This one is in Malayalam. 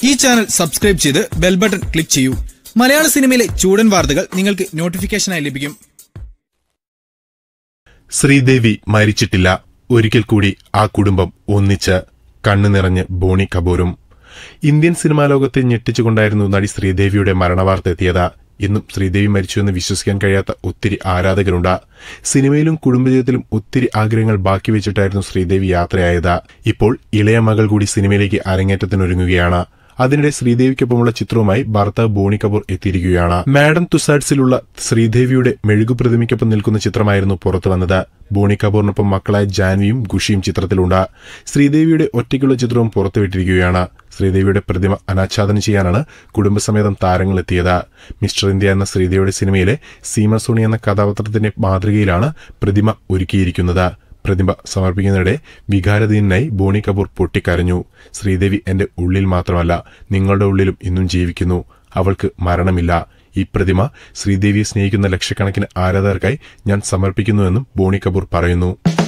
ഈ ചാനൽ സബ്സ്ക്രൈബ് ചെയ്ത് ബെൽ ബട്ടൺ ക്ലിക്ക് ചെയ്യൂ മലയാള സിനിമയിലെ ചൂടൻ വാർത്തകൾ നിങ്ങൾക്ക് നോട്ടിഫിക്കേഷനായി ലഭിക്കും ശ്രീദേവി മരിച്ചിട്ടില്ല ഒരിക്കൽ കൂടി ആ കുടുംബം ഒന്നിച്ച് കണ്ണു നിറഞ്ഞ് ബോണി കപൂറും ഇന്ത്യൻ സിനിമാ ലോകത്തെ ഞെട്ടിച്ചുകൊണ്ടായിരുന്നു നടി ശ്രീദേവിയുടെ മരണവാർത്ത എത്തിയത് ഇന്നും ശ്രീദേവി മരിച്ചുവെന്ന് വിശ്വസിക്കാൻ കഴിയാത്ത ഒത്തിരി ആരാധകരുണ്ട് സിനിമയിലും കുടുംബജീവിതത്തിലും ഒത്തിരി ആഗ്രഹങ്ങൾ ബാക്കി വെച്ചിട്ടായിരുന്നു ശ്രീദേവി യാത്രയായത് ഇപ്പോൾ ഇളയ മകൾ കൂടി സിനിമയിലേക്ക് അരങ്ങേറ്റത്തിനൊരുങ്ങുകയാണ് അതിനിടെ ശ്രീദേവിക്കൊപ്പമുള്ള ചിത്രവുമായി ഭർത്താവ് ബോണി കപൂർ എത്തിയിരിക്കുകയാണ് മാഡം തുസാഡ്സിലുള്ള ശ്രീദേവിയുടെ മെഴുകു പ്രതിമയ്ക്കൊപ്പം നിൽക്കുന്ന ചിത്രമായിരുന്നു പുറത്തു വന്നത് ബോണി കപൂറിനൊപ്പം മക്കളായ ജാൻവിയും ഖുഷിയും ചിത്രത്തിലുണ്ട് ശ്രീദേവിയുടെ ഒറ്റയ്ക്കുള്ള ചിത്രവും പുറത്തുവിട്ടിരിക്കുകയാണ് ശ്രീദേവിയുടെ പ്രതിമ അനാച്ഛാദനം ചെയ്യാനാണ് കുടുംബസമേതം താരങ്ങൾ എത്തിയത് മിസ്റ്റർ ഇന്ത്യ എന്ന ശ്രീദേവിയുടെ സിനിമയിലെ സീമ സോണി എന്ന കഥാപാത്രത്തിന്റെ മാതൃകയിലാണ് പ്രതിമ ഒരുക്കിയിരിക്കുന്നത് പ്രതിഭ സമർപ്പിക്കുന്നതിനിടെ വികാരധീനായി ബോണി കപൂർ പൊട്ടിക്കരഞ്ഞു ശ്രീദേവി എന്റെ ഉള്ളിൽ മാത്രമല്ല നിങ്ങളുടെ ഉള്ളിലും ഇന്നും ജീവിക്കുന്നു അവൾക്ക് മരണമില്ല ഈ പ്രതിമ ശ്രീദേവിയെ സ്നേഹിക്കുന്ന ലക്ഷക്കണക്കിന് ആരാധകർക്കായി ഞാൻ സമർപ്പിക്കുന്നുവെന്നും ബോണി കപൂർ പറയുന്നു